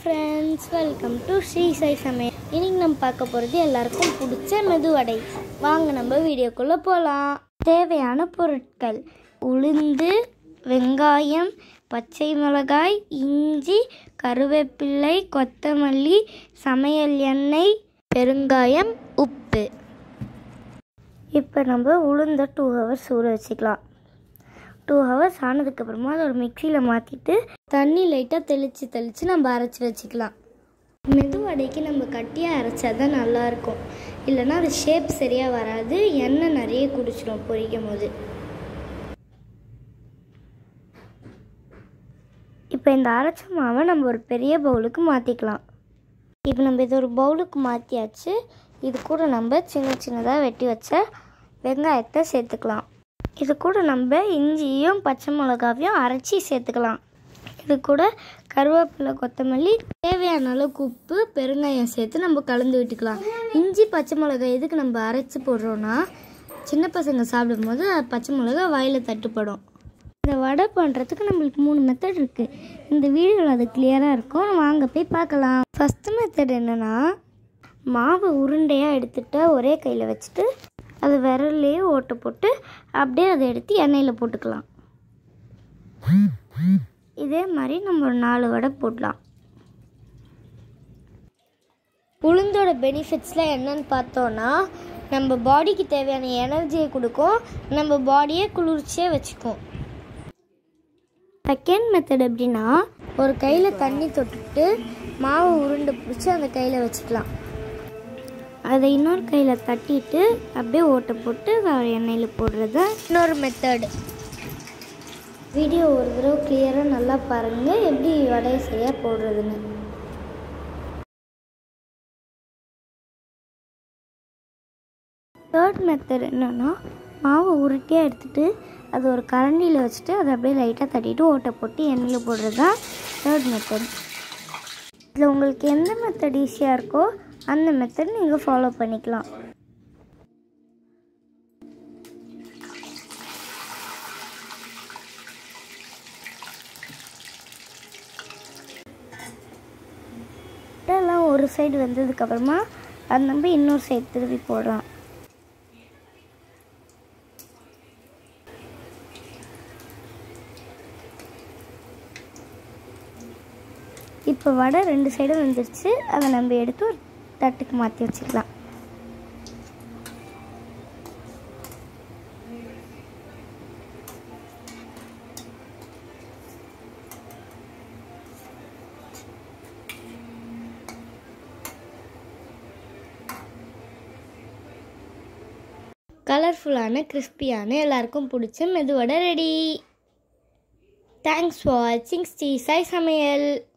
friends welcome to Sri Sai சமையல் இன்னைக்கு நம்ம பார்க்க போகிறது எல்லாருக்கும் பிடிச்ச மெதுவடை வாங்க நம்ம வீடியோக்குள்ளே போகலாம் தேவையான பொருட்கள் உளுந்து வெங்காயம் பச்சை மிளகாய் இஞ்சி கருவேப்பிள்ளை கொத்தமல்லி சமையல் எண்ணெய் பெருங்காயம் உப்பு இப்போ நம்ம உளுந்த டூ ஹவர்ஸ் ஊற வச்சுக்கலாம் டூ ஹவர்ஸ் ஆனதுக்கப்புறமா அதை ஒரு மிக்சியில் மாற்றிட்டு தண்ணி லைட்டாக தெளித்து தெளித்து நம்ம அரைச்சி வச்சுக்கலாம் மெதுவடைக்கு நம்ம கட்டியாக அரைச்சா தான் நல்லாயிருக்கும் இல்லைன்னா அது ஷேப் சரியாக வராது எண்ணெய் நிறைய குடிச்சிடும் பொரிக்கும் போது இப்போ இந்த அரைச்ச மாவை நம்ம ஒரு பெரிய பவுலுக்கு மாற்றிக்கலாம் இப்போ நம்ம இது ஒரு பவுலுக்கு மாற்றியாச்சு இது கூட நம்ம சின்ன சின்னதாக வெட்டி வச்ச வெங்காயத்தை சேர்த்துக்கலாம் இது கூட நம்ம இஞ்சியும் பச்சை மிளகாவையும் அரைச்சி சேர்த்துக்கலாம் இது கூட கருவேப்பிலை கொத்தமல்லி தேவையான அளவுக்கு உப்பு பெருங்காயம் சேர்த்து நம்ம கலந்து விட்டுக்கலாம் இஞ்சி பச்சை மிளகாய் எதுக்கு நம்ம அரைச்சி போடுறோன்னா சின்ன பசங்க சாப்பிடும்போது அது பச்சை மிளகாய் வாயில் தட்டுப்படும் இந்த வடை பண்ணுறதுக்கு நம்மளுக்கு மூணு மெத்தட் இருக்குது இந்த வீடியோவில் அது கிளியராக இருக்கும் வாங்க போய் பார்க்கலாம் ஃபஸ்ட்டு மெத்தட் என்னென்னா மாவு உருண்டையாக எடுத்துட்டு ஒரே கையில் வச்சுட்டு அது விரல்லையே ஓட்டை போட்டு அப்படியே அதை எடுத்து எண்ணெயில் போட்டுக்கலாம் இதே மாதிரி நம்ம ஒரு நாலு வடை போடலாம் உளுந்தோட பெனிஃபிட்ஸ்லாம் என்னன்னு பார்த்தோன்னா நம்ம பாடிக்கு தேவையான எனர்ஜியை கொடுக்கும் நம்ம பாடியை குளிர்ச்சியாக வச்சுக்கும் செகண்ட் மெத்தட் எப்படின்னா ஒரு கையில் தண்ணி தொட்டுட்டு மாவு உருண்டை பிடிச்சி அந்த கையில் வச்சுக்கலாம் அதை இன்னொரு கையில் தட்டிட்டு அப்படியே ஓட்டை போட்டு அதை எண்ணெயில் போடுறது இன்னொரு மெத்தடு வீடியோ ஒரு தடவை கிளியராக நல்லா பாருங்கள் எப்படி வடையை சரியாக போடுறதுன்னு தேர்ட் மெத்தட் என்னென்னா மாவை உருட்டியாக எடுத்துட்டு அது ஒரு கரண்டியில் வச்சுட்டு அதை அப்படியே லைட்டாக தட்டிட்டு ஓட்டை போட்டு எண்ணெயில் போடுறது தான் தேர்ட் மெத்தட் இதில் உங்களுக்கு எந்த மெத்தட் ஈஸியாக இருக்கோ அந்த மெத்தட் நீங்கள் ஃபாலோ பண்ணிக்கலாம் இதெல்லாம் ஒரு சைடு வந்ததுக்கப்புறமா அது நம்ம இன்னொரு சைடு திருப்பி போடுறோம் இப்போ வடை ரெண்டு சைடும் வந்துருச்சு அதை நம்ம எடுத்து ஒரு தட்டுக்கு மாற்றி வச்சுக்கலாம் கலர்ஃபுல்லான கிறிஸ்பியான எல்லாருக்கும் பிடிச்ச மெதுவடை ரெடி தேங்க்ஸ் ஃபார் வாட்சிங் ஸ்ரீ சாய் சமையல்